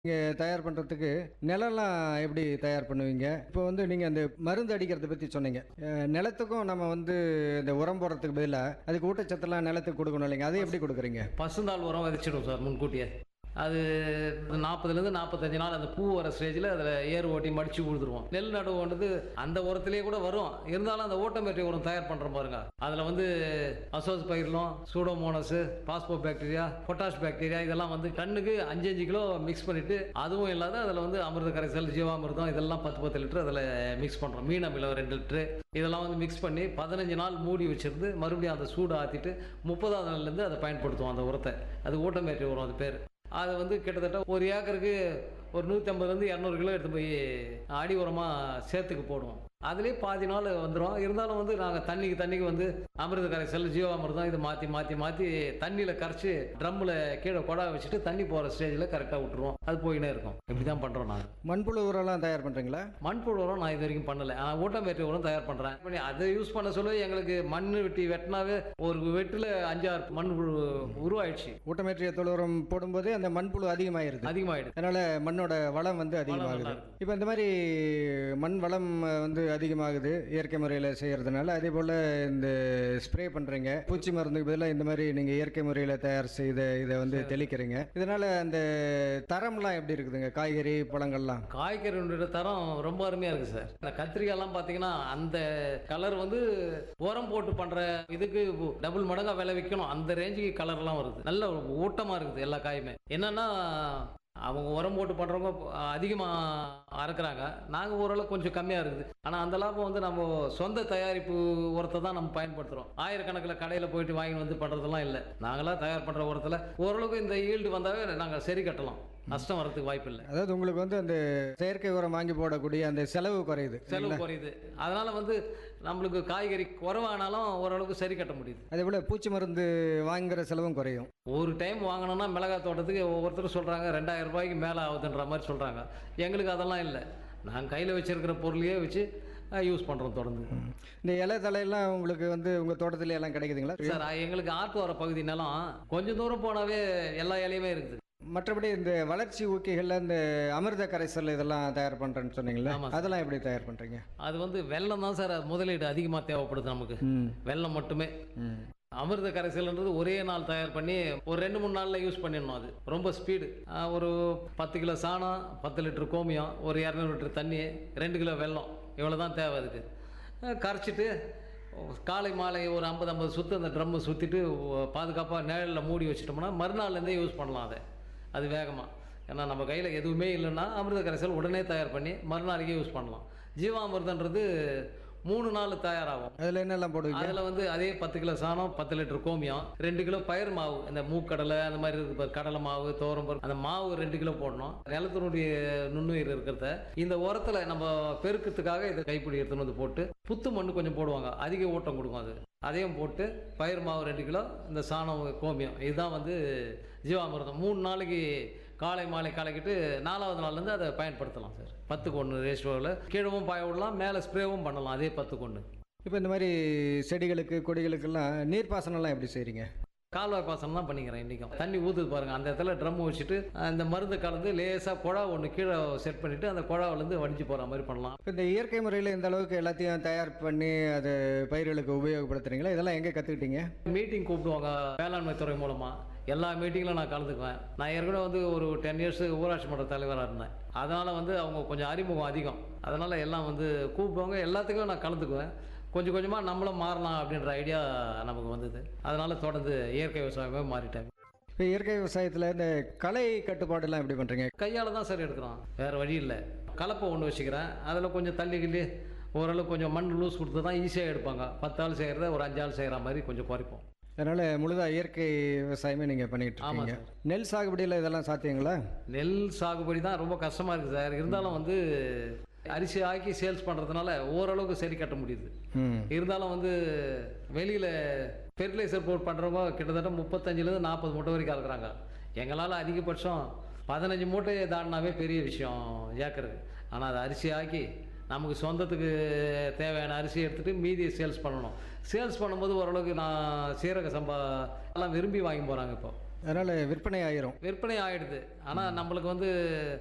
இங்கே தயார் பண்ணுறதுக்கு நிலம்லாம் எப்படி தயார் பண்ணுவீங்க இப்போ வந்து நீங்கள் அந்த மருந்து அடிக்கிறத பற்றி சொன்னீங்க அஹ், நிலத்துக்கும் நம்ம வந்து இந்த உரம் போடுறதுக்கு பதிலாக அதுக்கு ஊட்டச்சத்தெல்லாம் நிலத்துக்கு கொடுக்கணும் இல்லைங்க அதை எப்படி கொடுக்குறீங்க பசுந்தாள் உரம் விதைச்சிடும் சார் முன்கூட்டியே அது நாற்பதுலேருந்து நாற்பத்தஞ்சு நாள் அந்த பூ வர ஸ்டேஜில் அதில் ஏர் ஓட்டி மடிச்சு கொடுத்துருவோம் நெல் நடுவோன்றது அந்த உரத்திலேயே கூட வரும் இருந்தாலும் அந்த ஓட்டோமேட்டிக் உரம் தயார் பண்ணுறோம் பாருங்க அதில் வந்து அசோஸ் பயிரலும் pseudomonas phospho bacteria potash bacteria இதெல்லாம் வந்து கண்ணுக்கு அஞ்சு அஞ்சு கிலோ மிக்ஸ் பண்ணிட்டு அதுவும் இல்லாத அதில் வந்து அமிர்த கரைசல் ஜீவாமிர்தம் இதெல்லாம் பத்து பத்து லிட்டர் அதில் மிக்ஸ் பண்ணுறோம் மீன் அமிலம் ரெண்டு லிட்டரு இதெல்லாம் வந்து மிக்ஸ் பண்ணி பதினஞ்சு நாள் மூடி வச்சிருந்து மறுபடியும் அந்த சூடு ஆற்றிட்டு முப்பதாவது நாள்லேருந்து அதை பயன்படுத்துவோம் அந்த உரத்தை அது ஊட்டமேற்றி உரம் அது பேர் அது வந்து கிட்டத்தட்ட ஒரு ஏக்கருக்கு ஒரு நூற்றி ஐம்பதுலேருந்து இரநூறு கிலோ எடுத்து போய் அடி உரமாக சேர்த்துக்கு போடுவோம் அதுலேயே பாதி நாள் வந்துடும் இருந்தாலும் வந்து நாங்கள் தண்ணிக்கு தண்ணிக்கு வந்து அமிர்த கரைசல் ஜீவாமிர்தம் இதை மாற்றி மாற்றி மாற்றி தண்ணியில் கரைச்சி ட்ரம்மில் கீழே கொடா வச்சுட்டு தண்ணி போகிற ஸ்டேஜில் கரெக்டாக விட்டுருவோம் அது போயினே இருக்கும் இப்படி தான் பண்ணுறோம் நாங்கள் மண்புழு உரம்லாம் தயார் பண்ணுறீங்களா மண்புழு உரம் நான் இது வரைக்கும் பண்ணல ஆனால் ஊட்டமேற்றி உரம் தயார் பண்ணுறேன் பண்ணி அதை யூஸ் பண்ண சொல்ல எங்களுக்கு மண் வெட்டி வெட்டினாவே ஒரு வெட்டில் அஞ்சாறு மண்புழு உருவாயிடுச்சு ஊட்டமேற்றிய தொழு உரம் போடும்போது அந்த மண்புழு அதிகமாயிருது அதிகமாயிடுது அதனால் மண்ணோட வளம் வந்து அதிகமாகுது நல்லா இருக்கு. இப்போ இந்த மாதிரி மண் வளம் அஹ், வந்து அதிகமாகுது இயற்கை முறையில் செய்கிறதுனால அதே போல் இந்த ஸ்ப்ரே பண்ணுறீங்க பூச்சி மருந்துக்கு பதிலாக இந்த மாதிரி நீங்கள் இயற்கை முறையில் தயார் செய்த இதை வந்து தெளிக்கிறீங்க இதனால் அந்த தரம்லாம் எப்படி இருக்குதுங்க காய்கறி பழங்கள்லாம் காய்கறியோட தரம் ரொம்ப அருமையாக இருக்குது சார் இந்த கத்திரிக்காய்லாம் பார்த்தீங்கன்னா அந்த கலர் வந்து உரம் போட்டு பண்ணுற இதுக்கு டபுள் மடங்காக விலை விற்கணும் அந்த ரேஞ்சுக்கு கலர்லாம் வருது நல்ல ஊட்டமாக இருக்குது எல்லா காயுமே என்னன்னா அவங்க உரம் போட்டு பண்ணுறவங்க அதிகமாக அறுக்குறாங்க நாங்கள் ஓரளவு கொஞ்சம் கம்மியாக இருக்குது ஆனால் அந்த லாபம் வந்து நம்ம சொந்த தயாரிப்பு உரத்தை தான் நம்ம பயன்படுத்துகிறோம் ஆயிரக்கணக்கில் கடையில் போயிட்டு வாங்கி வந்து பண்ணுறதெல்லாம் இல்லை நாங்களாம் தயார் பண்ணுற உரத்தில் ஓரளவுக்கு இந்த ஈல்டு வந்தாவே நாங்கள் சரி கட்டலாம் நஷ்டம் வரதுக்கு வாய்ப்பு இல்லை அதாவது உங்களுக்கு வந்து அந்த செயற்கை உரம் வாங்கி போடக்கூடிய அந்த செலவு குறையுது செலவு குறையுது அதனால வந்து நம்மளுக்கு காய்கறி குறைவானாலும் ஓரளவுக்கு சரி கட்ட முடியுது அதே போல் பூச்சி மருந்து வாங்குற செலவும் குறையும் ஒரு டைம் வாங்கினோம்னா மிளகாய் தோட்டத்துக்கு ஒவ்வொருத்தரும் சொல்கிறாங்க ரெண்டாயிரம் ரூபாய்க்கு மேலே ஆகுதுன்ற மாதிரி சொல்கிறாங்க எங்களுக்கு அதெல்லாம் இல்லை நாங்கள் கையில் வச்சிருக்கிற பொருளையே வச்சு யூஸ் பண்ணுறோம் தொடர்ந்து இந்த இலை தலையெல்லாம் உங்களுக்கு வந்து உங்கள் தோட்டத்துல எல்லாம் கிடைக்குதுங்களா சார் எங்களுக்கு ஆற்று வர பகுதி நிலம் கொஞ்சம் தூரம் போனாவே எல்லா இலையுமே இருக்குது மற்றபடி இந்த வளர்ச்சி ஊக்கிகளில் இந்த அமிர்த கரைசல் இதெல்லாம் தயார் பண்ணுறேன்னு சொன்னீங்களா ஆமா சார். அதெல்லாம் எப்படி தயார் பண்ணுறீங்க அது வந்து வெள்ளம் தான் சார் முதலீடு அதிகமாக தேவைப்படுது நமக்கு ம் வெள்ளம் மட்டுமே ம் அமிர்த கரைசல்ன்றது ஒரே நாள் தயார் பண்ணி ஒரு ரெண்டு மூணு நாளில் யூஸ் பண்ணிடணும் அது ரொம்ப ஸ்பீடு ஒரு பத்து கிலோ சாணம் பத்து லிட்டர் கோமியம் ஒரு இரநூறு லிட்டர் தண்ணி ரெண்டு கிலோ வெல்லம் இவ்வளோ தான் தேவை அதுக்கு அஹ் கரைச்சிட்டு காலை மாலை ஒரு ஐம்பது ஐம்பது சுற்று அந்த ட்ரம்மை சுற்றிட்டு பாதுகாப்பாக நிழலில் மூடி வச்சிட்டோம்னா மறுநாள்லேருந்தே யூஸ் பண்ணலாம் அதை அது வேகமாக ஏன்னா நம்ம கையில் எதுவுமே இல்லைன்னா அமிர்த கரைசல் உடனே தயார் பண்ணி மறுநாளைக்கே யூஸ் பண்ணலாம் ஜீவாமிர்தன்றது மூணு நாள் தயாராகும் அதில் என்னெல்லாம் போடுவீங்க அதில் வந்து அதே பத்து கிலோ சாணம் பத்து லிட்டர் கோமியம் ரெண்டு கிலோ பயிர் மாவு இந்த மூக்கடலை அந்த மாதிரி இருக்கு பாரு, கடலை மாவு தோரம்பருப்பு அந்த மாவு ரெண்டு கிலோ போடணும் நிலத்தினுடைய நுண்ணுயிர் இருக்கிறத இந்த உரத்தில் நம்ம பெருக்கத்துக்காக இதை கைப்பிடி எடுத்துன்னு வந்து போட்டு புத்து மண்ணு கொஞ்சம் போடுவாங்க அதிக ஊட்டம் கொடுக்கும் அது அதையும் போட்டு பயிர் மாவு ரெண்டு கிலோ இந்த சாணம் கோமியம் இதுதான் வந்து ஜீவாமிர்தம் மூணு நாளைக்கு காலை மாலை கலக்கிட்டு நாலாவது நாள்லேருந்து அதை பயன்படுத்தலாம் சார் பத்துக்கு ஒன்று ரேஷியோவில் கீழவும் பாய விடலாம் மேலே ஸ்ப்ரேவும் பண்ணலாம் அதே பத்துக்கு ஒன்று இப்போ இந்த மாதிரி செடிகளுக்கு கொடிகளுக்கெல்லாம் நீர்ப்பாசனம்லாம் எப்படி செய்கிறீங்க கால்வாய் பாசனம் தான் பண்ணிக்கிறேன் இன்றைக்கும் தண்ணி ஊற்றுது பாருங்கள் அந்த இடத்துல ட்ரம் வச்சுட்டு அந்த மருந்து கலந்து லேசாக குழா ஒன்று கீழே செட் பண்ணிவிட்டு அந்த குழாவிலேருந்து வடிஞ்சு போகிற மாதிரி பண்ணலாம் இப்போ இந்த இயற்கை முறையில் இந்த அளவுக்கு எல்லாத்தையும் தயார் பண்ணி அது பயிர்களுக்கு உபயோகப்படுத்துறீங்களா இதெல்லாம் எங்கே கற்றுக்கிட்டீங்க மீட்டிங் கூப்பிடுவாங்க வேளாண்மை துறை மூலமாக எல்லா மீட்டிங்கிலும் நான் கலந்துக்குவேன் நான் ஏற்கனவே வந்து ஒரு டென் இயர்ஸ் ஊராட்சி மன்ற தலைவராக இருந்தேன் அதனால் வந்து அவங்க கொஞ்சம் அறிமுகம் அதிகம் அதனால் எல்லாம் வந்து கூப்பிடுவாங்க எல்லாத்துக்கும் நான் கலந்துக்குவேன் கொஞ்சம் கொஞ்சமாக நம்மளும் மாறலாம் அப்படின்ற ஐடியா நமக்கு வந்தது அதனால் தொடர்ந்து இயற்கை விவசாயமே மாறிட்டேன் இப்போ இயற்கை விவசாயத்தில் இந்த கலை கட்டுப்பாடுலாம் எப்படி பண்ணுறீங்க கையால் தான் சார் எடுக்கிறோம் வேறு வழி இல்லை கலப்பை ஒன்று வச்சுக்கிறேன் அதில் கொஞ்சம் தள்ளி கிள்ளி ஓரளவு கொஞ்சம் மண் லூஸ் கொடுத்து தான் ஈஸியாக எடுப்பாங்க பத்து ஆள் செய்கிறத ஒரு அஞ்சு ஆள் செய்கிற மாதிரி கொஞ்சம் குறைப்போம் அதனால் முழுதாக இயற்கை விவசாயமே நீங்கள் பண்ணிக்கிட்டு ஆமாம் இருக்கீங்க நெல் சாகுபடியில் இதெல்லாம் சாத்தியங்களா நெல் சாகுபடி தான் ரொம்ப கஷ்டமாக இருக்குது சார் இருந்தாலும் வந்து அரிசி ஆக்கி சேல்ஸ் பண்ணுறதுனால ஓரளவுக்கு சரி கட்ட முடியுது ம் இருந்தாலும் வந்து வெளியில் ஃபெர்டிலைசர் போட் பண்ணுறவங்க கிட்டத்தட்ட முப்பத்தஞ்சிலேருந்து நாற்பது மூட்டை வரைக்கும் இருக்கிறாங்க எங்களால் அதிகபட்சம் பதினஞ்சு மூட்டையை தாண்டினாவே பெரிய விஷயம் ஏக்கருக்கு ஆனால் அதை அரிசி ஆக்கி நமக்கு சொந்தத்துக்கு தேவையான அரிசி எடுத்துகிட்டு மீதியை சேல்ஸ் பண்ணணும் சேல்ஸ் பண்ணும்போது ஓரளவுக்கு நான் சீரக சம்பா எல்லாம் விரும்பி வாங்கி போகிறாங்க இப்போ அதனால் விற்பனை ஆயிரும் விற்பனை ஆயிடுது ஆனால் நம்மளுக்கு வந்து